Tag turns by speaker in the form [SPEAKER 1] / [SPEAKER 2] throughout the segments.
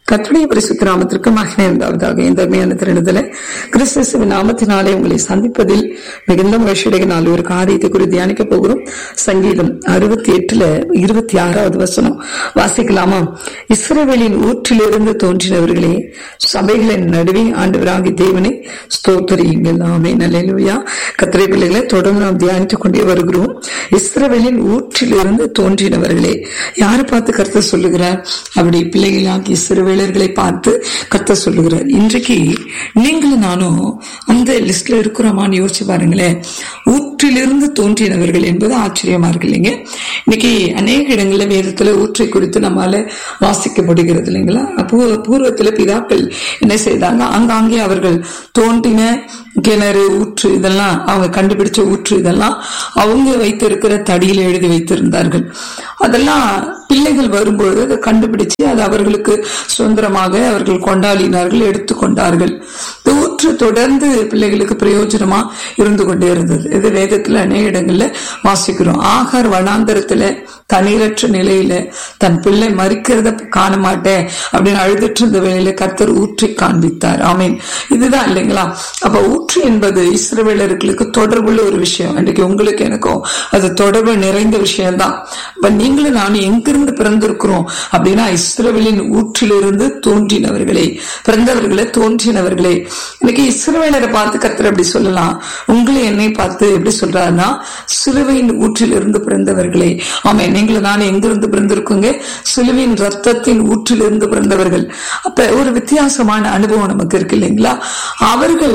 [SPEAKER 1] கத்துடைய பரிசுத்த நாமத்திற்கு மகிமை உண்டாவதாக இந்த அருமையான திருடுதலை கிறிஸ்துவின் நாமத்தினாலே உங்களை சந்திப்பதில் மிகுந்த மகிழ்ச்சியுடைய நாள் ஒரு காரியத்தை குறித்து தியானிக்க போகிறோம் சங்கீதம் அறுபத்தி எட்டுல இருபத்தி ஆறாவது வசனம் வாசிக்கலாமா இஸ்ரவேலின் ஊற்றிலிருந்து தோன்றினவர்களே சபைகளின் நடுவே ஆண்டவராகி தேவனை ஸ்தோத்தரியுங்கள் ஆமே நல்லா கத்திரை பிள்ளைகளை தொடர்ந்து நாம் தியானித்துக் கொண்டே வருகிறோம் இஸ்ரவேலின் ஊற்றிலிருந்து தோன்றினவர்களே யாரை பார்த்து கருத்து சொல்லுகிறார் அப்படி பிள்ளைகளாகி சிறுவேலர்களை பார்த்து கத்த சொல்லுகிறார் இன்றைக்கு நீங்களும் நானும் அந்த லிஸ்ட்ல இருக்கிறோமான்னு யோசிச்சு பாருங்களேன் ஊற்றிலிருந்து தோன்றினவர்கள் என்பது ஆச்சரியமா இருக்கு இல்லைங்க இன்னைக்கு அநேக இடங்கள்ல வேதத்துல ஊற்றை குறித்து நம்மால வாசிக்கப்படுகிறது இல்லைங்களா பூ- பூர்வத்துல பிதாக்கள் என்ன செய்தாங்க அங்காங்கே அவர்கள் தோன்றின கிணறு ஊற்று இதெல்லாம் அவங்க கண்டுபிடிச்ச ஊற்று இதெல்லாம் அவங்க வைத்திருக்கிற தடியில எழுதி வைத்திருந்தார்கள் அதெல்லாம் பிள்ளைகள் வரும்பொழுது அதை கண்டுபிடிச்சு அது அவர்களுக்கு சுதந்திரமாக அவர்கள் கொண்டாடினார்கள் எடுத்துக்கொண்டார்கள் இந்த ஊற்று தொடர்ந்து பிள்ளைகளுக்கு பிரயோஜனமா இருந்து கொண்டே இருந்தது இது வேதத்துல அநேக இடங்கள்ல வாசிக்கிறோம் ஆகார் வனாந்தரத்துல தண்ணீரற்ற நிலையில தன் பிள்ளை மறிக்கிறத காண மாட்டேன் அப்படின்னு அழுதுட்டு இருந்த வேளையில கர்த்தர் ஊற்றி காண்பித்தார் ஆமீன் இதுதான் இல்லைங்களா அப்ப ஊற்று என்பது இஸ்ரவேலர்களுக்கு தொடர்புள்ள ஒரு விஷயம் அன்றைக்கு உங்களுக்கு எனக்கும் அது தொடர்பு நிறைந்த விஷயம்தான் இப்ப நீங்களும் நானும் எங்கிருந்து பிறந்திருக்கிறோம் அப்படின்னா இஸ்ரவேலின் ஊற்றிலிருந்து தோன்றினவர்களே பிறந்தவர்களே தோன்றினவர்களே இன்னைக்கு இஸ்ரவேலரை பார்த்து கர்த்தர் அப்படி சொல்லலாம் உங்களை என்னை பார்த்து எப்படி சொல்றாருன்னா சிலுவையின் ஊற்றிலிருந்து பிறந்தவர்களே ஆமா நீங்களும் நானும் எங்கிருந்து பிறந்திருக்கோங்க சிலுவையின் ரத்தத்தின் ஊற்றிலிருந்து பிறந்தவர்கள் அப்ப ஒரு வித்தியாசமான அனுபவம் நமக்கு இருக்கு இல்லைங்களா அவர்கள்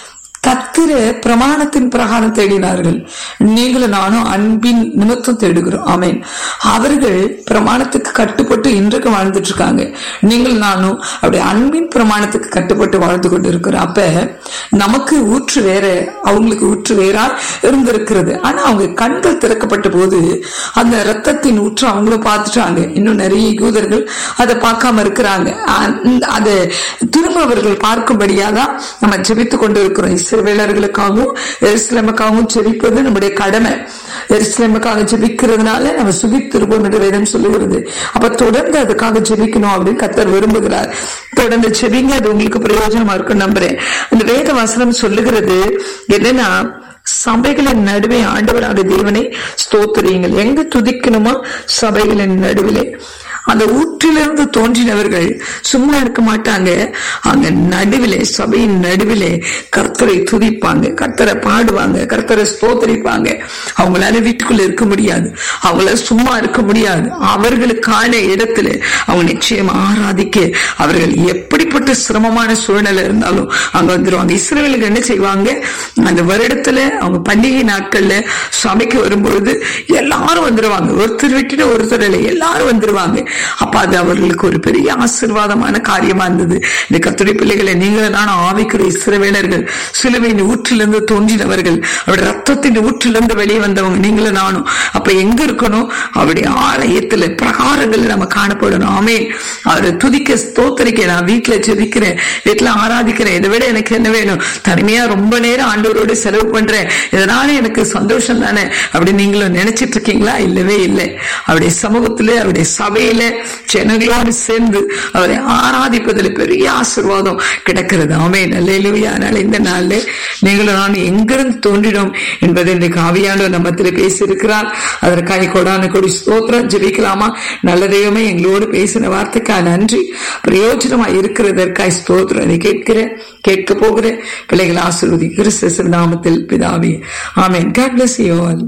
[SPEAKER 1] கத்திர பிரமாணத்தின் பிரகாரம் தேடினார்கள் நீங்களும் நானும் அன்பின் நிமித்தம் தேடுகிறோம் ஆமேன் அவர்கள் பிரமாணத்துக்கு கட்டுப்பட்டு இன்றைக்கு வாழ்ந்துட்டு இருக்காங்க நீங்கள் நானும் அப்படி அன்பின் பிரமாணத்துக்கு கட்டுப்பட்டு வாழ்ந்து கொண்டு இருக்கிறோம் அப்ப நமக்கு ஊற்று வேற அவங்களுக்கு ஊற்று வேறா இருந்திருக்கிறது ஆனா அவங்க கண்கள் திறக்கப்பட்ட போது அந்த ரத்தத்தின் ஊற்று அவங்களும் பார்த்துட்டாங்க இன்னும் நிறைய யூதர்கள் அதை பார்க்காம இருக்கிறாங்க அந்த- அதை திரும்ப அவர்கள் பார்க்கும்படியா தான் நம்ம ஜெபித்துக் கொண்டு இருக்கிறோம் இஸ்ரவேலர்களுக்காகவும் எருசலேமுக்காகவும் ஜெபிப்பது நம்முடைய கடமை எருசலேமுக்காக ஜெபிக்கிறதுனால நம்ம சுகித்திருப்போம் என்று வேதம் சொல்லுகிறது அப்ப தொடர்ந்து அதுக்காக ஜெபிக்கணும் அப்படின்னு கத்தர் விரும்புகிறார் தொடர்ந்து ஜெபிங்க அது உங்களுக்கு பிரயோஜனமா இருக்கும் நம்புறேன் அந்த வேத வசனம் சொல்லுகிறது என்னன்னா சபைகளின் நடுவே ஆண்டவராக தேவனை ஸ்தோத்திரியுங்கள் எங்க துதிக்கணுமா சபைகளின் நடுவிலே அந்த ஊற்றிலிருந்து தோன்றினவர்கள் சும்மா இருக்க மாட்டாங்க அங்க நடுவிலே சபையின் நடுவிலே கர்த்தரை துதிப்பாங்க கர்த்தரை பாடுவாங்க கர்த்தரை ஸ்தோத்தரிப்பாங்க அவங்களால வீட்டுக்குள்ள இருக்க முடியாது அவங்களால சும்மா இருக்க முடியாது அவர்களுக்கான இடத்துல அவங்க நிச்சயம் ஆராதிக்க அவர்கள் எப்படிப்பட்ட சிரமமான சூழ்நிலை இருந்தாலும் அங்க வந்துருவாங்க இஸ்ரேலுக்கு என்ன செய்வாங்க அந்த வருடத்துல அவங்க பண்டிகை நாட்கள்ல சபைக்கு வரும்பொழுது எல்லாரும் வந்துருவாங்க ஒருத்தர் விட்டுட்டு ஒருத்தர் இல்லை எல்லாரும் வந்துருவாங்க அப்ப அது அவர்களுக்கு ஒரு பெரிய ஆசீர்வாதமான காரியமா இருந்தது இந்த கத்துடைய பிள்ளைகளை நீங்களும் நானும் ஆவிக்கிற இஸ்ரவேலர்கள் சிலுவையின் ஊற்றிலிருந்து தோன்றினவர்கள் அவருடைய ரத்தத்தின் ஊற்றிலிருந்து வெளியே வந்தவங்க நீங்களும் நானும் அப்ப எங்க இருக்கணும் அவருடைய ஆலயத்துல பிரகாரங்கள் நம்ம காணப்படணும் ஆமே அவரை துதிக்க ஸ்தோத்தரிக்க நான் வீட்டுல ஜெபிக்கிறேன் வீட்டுல ஆராதிக்கிறேன் இதை விட எனக்கு என்ன வேணும் தனிமையா ரொம்ப நேரம் ஆண்டவரோட செலவு பண்றேன் இதனால எனக்கு சந்தோஷம் தானே அப்படி நீங்களும் நினைச்சிட்டு இருக்கீங்களா இல்லவே இல்லை அவருடைய சமூகத்துல அவருடைய சபையில ஜனங்களோடு சேர்ந்து அவரை ஆராதிப்பதில் பெரிய ஆசீர்வாதம் கிடைக்கிறது ஆமே நல்ல அதனால இந்த நாள்ல நீங்களும் நான் எங்கிருந்து தோன்றினோம் என்பதை இன்றைக்கு ஆவியானவர் நம்மத்தில் பேசியிருக்கிறார் அதற்காக கொடான கொடி ஸ்தோத்திரம் ஜெபிக்கலாமா நல்ல தெய்வமே எங்களோடு பேசின வார்த்தைக்காக நன்றி பிரயோஜனமா இருக்கிறதற்காய் ஸ்தோத்திரம் இதை கேட்கிற கேட்க போகிற பிள்ளைகள் ஆசிர்வதி கிறிஸ்து நாமத்தில் பிதாவே ஆமென் God bless you all.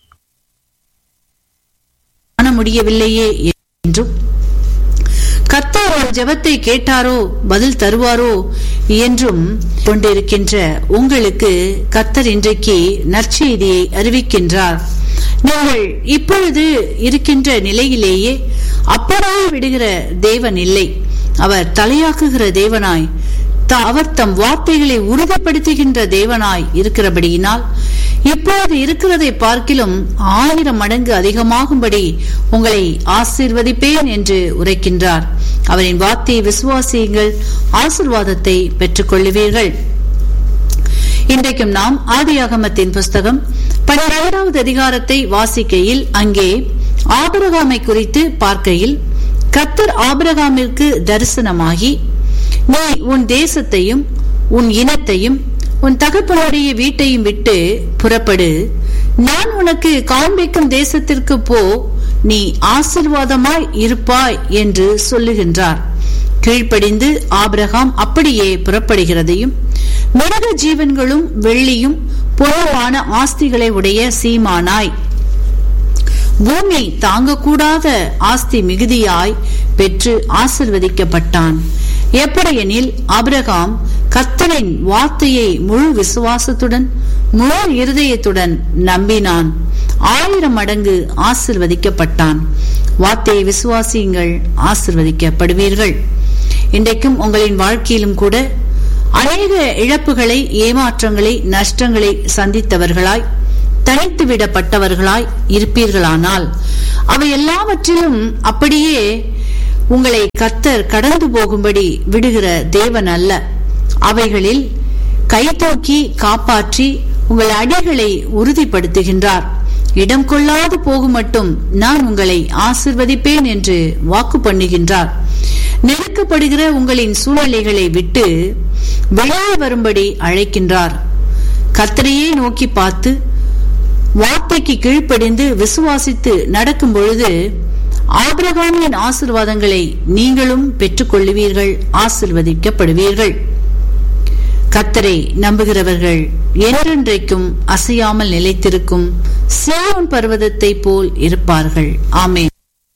[SPEAKER 2] காண முடியவில்லையே என்றும் கர்த்தர் உன் ஜெபத்தை கேட்டாரோ பதில் தருவாரோ என்றும் கொண்டிருக்கின்ற உங்களுக்கு கர்த்தர் இன்றைக்கு நற்செய்தியை அறிவிக்கின்றார் நீங்கள் இப்பொழுது இருக்கின்ற நிலையிலேயே அப்படியே விடுகிற தேவன் இல்லை அவர் தலையாக்குகிற தேவனாய் த- அவர் தம் வார்த்தைகளை உறுதிப்படுத்துகின்ற தேவனாய் இருக்கிறபடியினால் இப்பொழுது இருக்கிறதை பார்க்கிலும் ஆயிரம் மடங்கு அதிகமாகும்படி உங்களை ஆசீர்வதிப்பேன் என்று உரைக்கின்றார் அவரின் வார்த்தையை விசுவாசியுங்கள் ஆசிர்வாதத்தை பெற்றுக்கொள்ளுவீர்கள் இன்றைக்கும் நாம் ஆதியாகமத்தின் புஸ்தகம் பன்னிரண்டாவது அதிகாரத்தை வாசிக்கையில் அங்கே ஆபிரகாமை குறித்து பார்க்கையில் கத்தர் ஆபிரகாமிற்கு தரிசனமாகி நீ உன் தேசத்தையும் உன் இனத்தையும் உன் தகப்பனுடைய வீட்டையும் விட்டு புறப்படு நான் உனக்கு காண்பிக்கும் தேசத்திற்கு போ நீ ஆசிர்வாதமாய் இருப்பாய் என்று சொல்லுகின்றார் கீழ்ப்படிந்து ஆபிரகாம் அப்படியே புறப்படுகிறதையும் மிருக ஜீவன்களும் வெள்ளியும் பொருளான ஆஸ்திகளை உடைய சீமானாய் பூமி தாங்கக்கூடாத ஆஸ்தி மிகுதியாய் பெற்று ஆசிர்வதிக்கப்பட்டான் எப்படியெனில் அபிரகாம் கத்தரின் வார்த்தையை முழு விசுவாசத்துடன் முழு இருதயத்துடன் நம்பினான் ஆயிரம் மடங்கு ஆசிர்வதிக்கப்பட்டான் வார்த்தையை விசுவாசியுங்கள் ஆசிர்வதிக்கப்படுவீர்கள் இன்றைக்கும் உங்களின் வாழ்க்கையிலும் கூட அநேக இழப்புகளை ஏமாற்றங்களை நஷ்டங்களை சந்தித்தவர்களாய் தனித்து விடப்பட்டவர்களாய் இருப்பீர்களானால் அவை எல்லாவற்றிலும் அப்படியே உங்களை கத்தர் கடந்து போகும்படி விடுகிற தேவன் அல்ல அவைகளில் கைதூக்கி காப்பாற்றி உங்கள் அடிகளை உறுதிப்படுத்துகின்றார் இடம் கொள்ளாது போகும் மட்டும் நான் உங்களை ஆசிர்வதிப்பேன் என்று வாக்கு பண்ணுகின்றார் நெருக்கப்படுகிற உங்களின் சூழ்நிலைகளை விட்டு வெளியே வரும்படி அழைக்கின்றார் கத்தரையே நோக்கி பார்த்து வார்த்தைக்கு கீழ்ப்படிந்து விசுவாசித்து நடக்கும் பொழுது ஆபிரகாமின் ஆசிர்வாதங்களை நீங்களும் பெற்றுக்கொள்ளுவீர்கள் ஆசிர்வதிக்கப்படுவீர்கள் கத்தரை நம்புகிறவர்கள் என்றென்றைக்கும் அசையாமல் நிலைத்திருக்கும் சியோன் பர்வதத்தை போல் இருப்பார்கள் ஆமேன்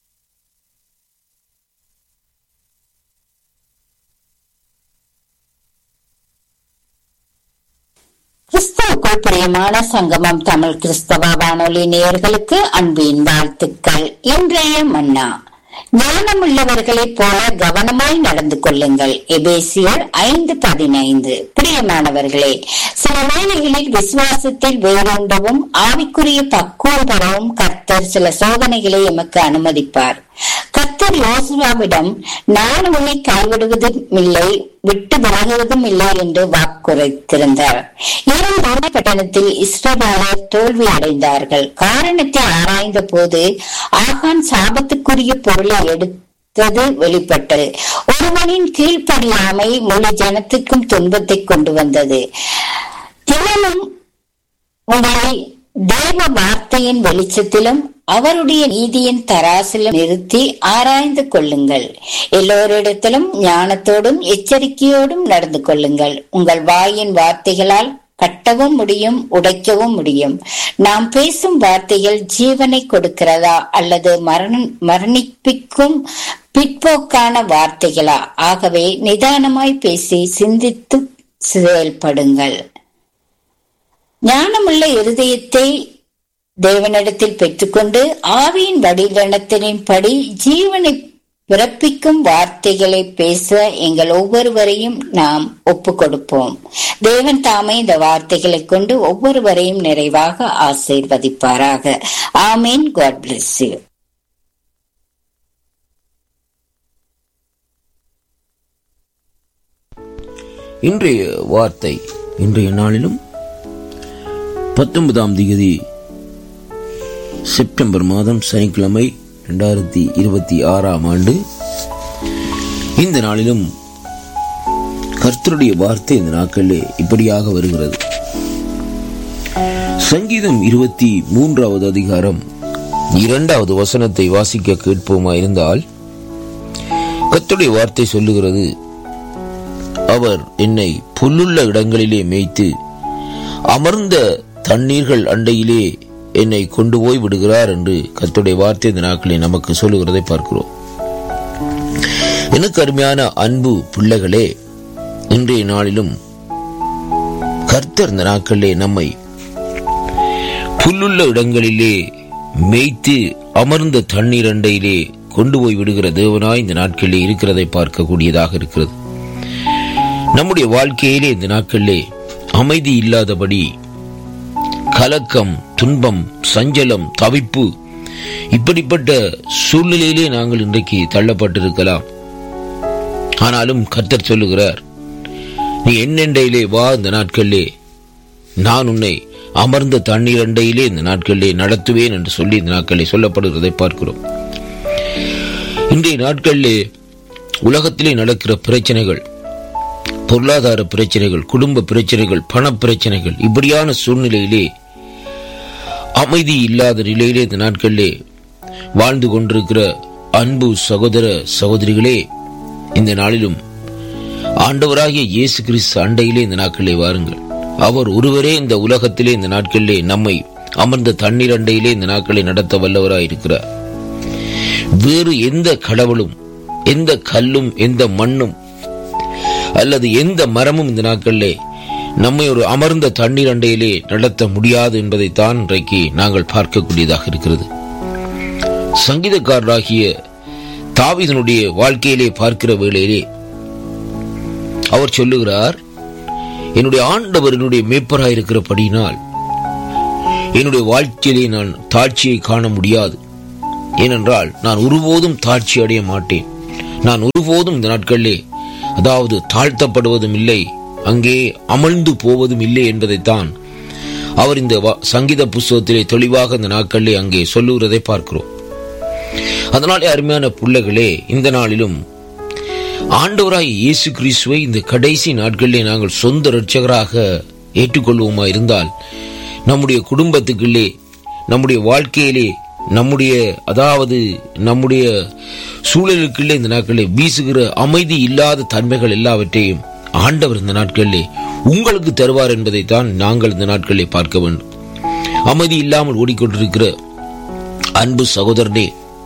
[SPEAKER 3] கிறிஸ்துவுக்குள் பிரியமான சங்கமம் தமிழ் கிறிஸ்தவ வானொலி நேயர்களுக்கு அன்பின் வாழ்த்துக்கள் இன்றைய மன்னா ஞானமுள்ளவர்களைப் போல கவனமாய் நடந்து கொள்ளுங்கள் எபேசியர் ஐந்து பதினைந்து பிரியமானவர்களே சில வேளைகளில் விசுவாசத்தில் வேரூண்டவும் ஆவிக்குரிய பக்குவம் பெறவும் கர்த்தர் சில சோதனைகளை எமக்கு அனுமதிப்பார் கர்த்தர் யோசுவாவிடம் நான் உன்னை கைவிடுவதும் இல்லை விட்டு விலகுவதும் இல்லை என்று வாக்குரைத்திருந்தார் இரண்டாம் பட்டணத்தில் இஸ்ரவேலர் தோல்வி அடைந்தார்கள் காரணத்தை ஆராய்ந்த போது ஆகான் சாபத்துக்குரிய பொருளை எடுத்தது வெளிப்பட்டது ஒருவனின் கீழ்ப்படியாமை முழு ஜனத்துக்கும் துன்பத்தை கொண்டு வந்தது தினமும் உங்களை தேவ வார்த்தையின் வெளிச்சத்திலும் அவருடைய நீதியின் தராசிலும் நிறுத்தி ஆராய்ந்து கொள்ளுங்கள் எல்லோரிடத்திலும் ஞானத்தோடும் எச்சரிக்கையோடும் நடந்து கொள்ளுங்கள் உங்கள் வாயின் வார்த்தைகளால் கட்டவும் முடியும் உடைக்கவும் முடியும் நாம் பேசும் வார்த்தைகள் ஜீவனை கொடுக்கிறதா அல்லது மரண மரணிப்பிக்கும் பிற்போக்கான வார்த்தைகளா ஆகவே நிதானமாய் பேசி சிந்தித்து செயல்படுங்கள் ஞானமுள்ள இருதயத்தை தேவனிடத்தில் பெற்றுக்கொண்டு ஆவியின் வடிவனத்தின்படி ஜீவனை பிறப்பிக்கும் வார்த்தைகளை பேச எங்கள் ஒவ்வொருவரையும் நாம் ஒப்பு கொடுப்போம் தேவன் தாமே இந்த வார்த்தைகளை கொண்டு ஒவ்வொருவரையும் நிறைவாக ஆசீர்வதிப்பாராக ஆமீன் காட் பிளஸ் யூ
[SPEAKER 4] இன்றைய வார்த்தை இன்றைய நாளிலும் பத்தொன்பதாம் தேதி செப்டம்பர் மாதம் சனிக்கிழமை இரண்டாயிரத்தி இருபத்தி ஆறாம் ஆண்டு இந்த நாளிலும் கர்த்தருடைய வார்த்தை இந்த நாட்களிலே இப்படியாக வருகிறது சங்கீதம் இருபத்தி மூன்றாவது அதிகாரம் இரண்டாவது வசனத்தை வாசிக்க கேட்போமா இருந்தால் கர்த்தருடைய வார்த்தை சொல்லுகிறது அவர் என்னை புல்லுள்ள இடங்களிலே மேய்த்து அமர்ந்த தண்ணீர்கள் அண்டையிலே என்னை கொண்டு போய் விடுகிறார் என்று கர்த்தருடைய வார்த்தை இந்த நாட்களில் நமக்கு சொல்லுகிறதை பார்க்கிறோம் எனக்கு அருமையான அன்பு பிள்ளைகளே இன்றைய நாளிலும் கர்த்தர் இந்த நாட்களிலே நம்மை புல்லுள்ள இடங்களிலே மேய்த்து அமர்ந்த தண்ணீர் அண்டையிலே கொண்டு போய் விடுகிற தேவனாய் இந்த நாட்களிலே இருக்கிறதை பார்க்கக்கூடியதாக இருக்கிறது நம்முடைய வாழ்க்கையிலே இந்த நாட்களிலே அமைதி இல்லாதபடி கலக்கம் துன்பம் சஞ்சலம் தவிப்பு இப்படிப்பட்ட சூழ்நிலையிலே நாங்கள் இன்றைக்கு தள்ளப்பட்டிருக்கலாம் ஆனாலும் கர்த்தர் சொல்லுகிறார் நீ என்னெண்டையிலே வா இந்த நாட்களிலே நான் உன்னை அமர்ந்த தண்ணீர் அண்டையிலே இந்த நாட்களிலே நடத்துவேன் என்று சொல்லி இந்த நாட்களிலே சொல்லப்படுகிறதை பார்க்கிறோம் இன்றைய நாட்களிலே உலகத்திலே நடக்கிற பிரச்சனைகள் பொருளாதார பிரச்சனைகள் குடும்ப பிரச்சனைகள் பண பிரச்சனைகள் இப்படியான சூழ்நிலையிலே அமைதி இல்லாத நிலையிலே இந்த நாட்களிலே வாழ்ந்து கொண்டிருக்கிற அன்பு சகோதர சகோதரிகளே இந்த நாளிலும் ஆண்டவராகிய இயேசு கிறிஸ்து அண்டையிலே இந்த நாட்களிலே வாருங்கள் அவர் ஒருவரே இந்த உலகத்திலே இந்த நாட்களிலே நம்மை அமர்ந்த தண்ணீர் அண்டையிலே இந்த நாட்களை நடத்த வல்லவராய் இருக்கிறார் வேறு எந்த கடவுளும் எந்த கல்லும் எந்த மண்ணும் அல்லது எந்த மரமும் இந்த நாட்களிலே நம்மை ஒரு அமர்ந்த தண்ணீர் அண்டையிலே நடத்த முடியாது என்பதைத்தான் இன்றைக்கு நாங்கள் பார்க்கக்கூடியதாக இருக்கிறது சங்கீதக்காரராகிய தாவிதனுடைய வாழ்க்கையிலே பார்க்கிற வேளையிலே அவர் சொல்லுகிறார் என்னுடைய ஆண்டவர் என்னுடைய மேப்பராய் இருக்கிறபடியினால் என்னுடைய வாழ்க்கையிலே நான் தாட்சியை காண முடியாது ஏனென்றால் நான் ஒருபோதும் தாட்சி அடைய மாட்டேன் நான் ஒருபோதும் இந்த நாட்களிலே அதாவது தாழ்த்தப்படுவதும் இல்லை அங்கே அமழ்ந்து போவதும் இல்லை என்பதைத்தான் அவர் இந்த வா- சங்கீத புஸ்தகத்திலே தெளிவாக இந்த நாட்களிலே அங்கே சொல்லுகிறதை பார்க்கிறோம் அதனாலே அருமையான பிள்ளைகளே இந்த நாளிலும் ஆண்டவராய் இயேசு கிறிஸ்துவை இந்த கடைசி நாட்களிலே நாங்கள் சொந்த இரட்சகராக ஏற்றுக்கொள்வோமா இருந்தால் நம்முடைய குடும்பத்துக்குள்ளே நம்முடைய வாழ்க்கையிலே நம்முடைய அதாவது நம்முடைய சூழலுக்குள்ளே இந்த நாட்களிலே வீசுகிற அமைதி இல்லாத தன்மைகள் எல்லாவற்றையும் ஆண்டவர் இந்த நாட்களிலே உங்களுக்கு தருவார் என்பதைத்தான் நாங்கள் இந்த நாட்களிலே பார்க்க வேண்டும் அமைதி இல்லாமல் ஓடிக்கொண்டிருக்கிற அன்பு சகோதரனே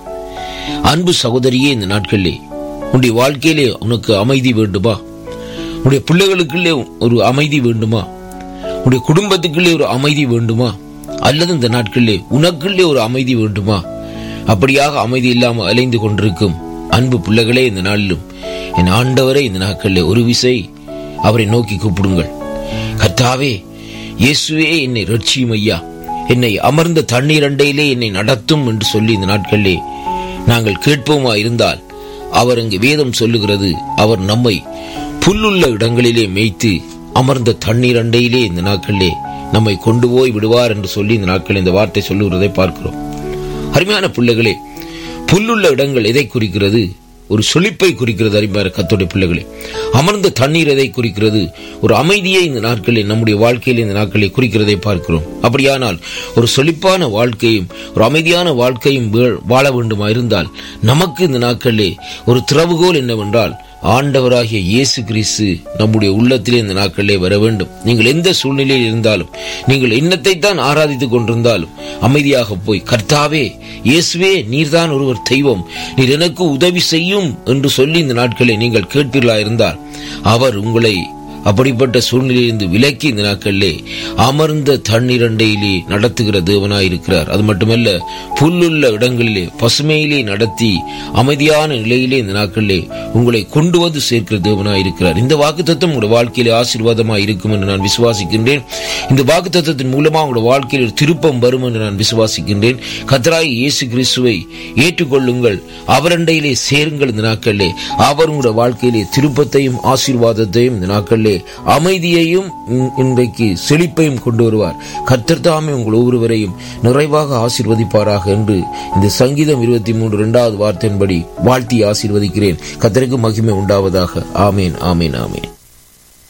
[SPEAKER 4] அன்பு சகோதரியே இந்த நாட்களிலே உன்னுடைய வாழ்க்கையிலே உனக்கு அமைதி வேண்டுமா உன்னுடைய பிள்ளைகளுக்குள்ளே ஒரு அமைதி வேண்டுமா உன்னுடைய குடும்பத்துக்குள்ளே ஒரு அமைதி வேண்டுமா அல்லது இந்த நாட்களிலே உனக்குள்ளே ஒரு அமைதி வேண்டுமா அப்படியாக அமைதி இல்லாமல் அலைந்து கொண்டிருக்கும் அன்பு பிள்ளைகளே இந்த நாளிலும் என் ஆண்டவரே இந்த நாட்களிலே ஒரு விசை அவரை நோக்கி கூப்பிடுங்கள் கர்த்தாவே இயேசுவே என்னை ரட்சியும் ஐயா என்னை அமர்ந்த தண்ணீர் அண்டையிலே என்னை நடத்தும் என்று சொல்லி இந்த நாட்களிலே நாங்கள் கேட்போமா இருந்தால் அவர் அங்கு வேதம் சொல்லுகிறது அவர் நம்மை புல்லுள்ள இடங்களிலே மேய்த்து அமர்ந்த தண்ணீர் அண்டையிலே இந்த நாட்களிலே நம்மை கொண்டு போய் விடுவார் என்று சொல்லி இந்த நாட்களில் இந்த வார்த்தை சொல்லுகிறதை பார்க்கிறோம் அருமையான பிள்ளைகளே புல்லுள்ள இடங்கள் எதை குறிக்கிறது ஒரு சொலிப்பை குறிக்கிறது அருமையான கத்தோடைய பிள்ளைகளே அமர்ந்த தண்ணீர் எதை குறிக்கிறது ஒரு அமைதியை இந்த நாட்களில் நம்முடைய வாழ்க்கையில் இந்த நாட்களை குறிக்கிறதை பார்க்கிறோம் அப்படியானால் ஒரு சொலிப்பான வாழ்க்கையும் ஒரு அமைதியான வாழ்க்கையும் வீழ்- வாழ வேண்டுமா இருந்தால் நமக்கு இந்த நாட்களிலே ஒரு திறவுகோல் என்னவென்றால் ஆண்டவராகிய இயேசு கிறிஸ்து நம்முடைய உள்ளத்திலே இந்த நாட்களிலே வர வேண்டும் நீங்கள் எந்த சூழ்நிலையில் இருந்தாலும் நீங்கள் இன்னத்தை தான் ஆராதித்துக் கொண்டிருந்தாலும் அமைதியாக போய் கர்த்தாவே இயேசுவே நீர்தான் ஒருவர் தெய்வம் நீர் எனக்கு உதவி செய்யும் என்று சொல்லி இந்த நாட்களை நீங்கள் கேட்பீர்களா இருந்தால் அவர் உங்களை அப்படிப்பட்ட சூழ்நிலையிலிருந்து விலக்கி இந்த நாட்களிலே அமர்ந்த தண்ணீரண்டையிலே நடத்துகிற தேவனாய் இருக்கிறார் அது மட்டுமல்ல புல்லுள்ள இடங்களிலே பசுமையிலே நடத்தி அமைதியான நிலையிலே இந்த நாட்களிலே உங்களை கொண்டு வந்து சேர்க்கிற தேவனாய் இருக்கிறார் இந்த வாக்குத்தத்தம் உங்களுடைய வாழ்க்கையிலே ஆசீர்வாதமாய் இருக்கும் என்று நான் விசுவாசிக்கின்றேன் இந்த வாக்குத்தத்தத்தின் மூலமா உங்களுடைய வாழ்க்கையில் ஒரு திருப்பம் வரும் என்று நான் விசுவாசிக்கின்றேன் கத்தராய் இயேசு கிறிஸ்துவை ஏற்றுக்கொள்ளுங்கள் அவரண்டையிலே சேருங்கள் இந்த நாட்களிலே அவர் உங்களுடைய வாழ்க்கையிலே திருப்பத்தையும் ஆசீர்வாதத்தையும் இந்த நாட்களிலே அமைதியையும் இன்- இன்றைக்கு செழிப்பையும் கொண்டு வருவார் கர்த்தர் தாமே உங்கள் ஒவ்வொருவரையும் நிறைவாக ஆசீர்வதிப்பாராக என்று இந்த சங்கீதம் இருபத்தி மூன்று இரண்டாவது வார்த்தையின்படி வாழ்த்தி ஆசீர்வதிக்கிறேன் கர்த்தருக்கு மகிமை உண்டாவதாக ஆமேன் ஆமேன் ஆமேன்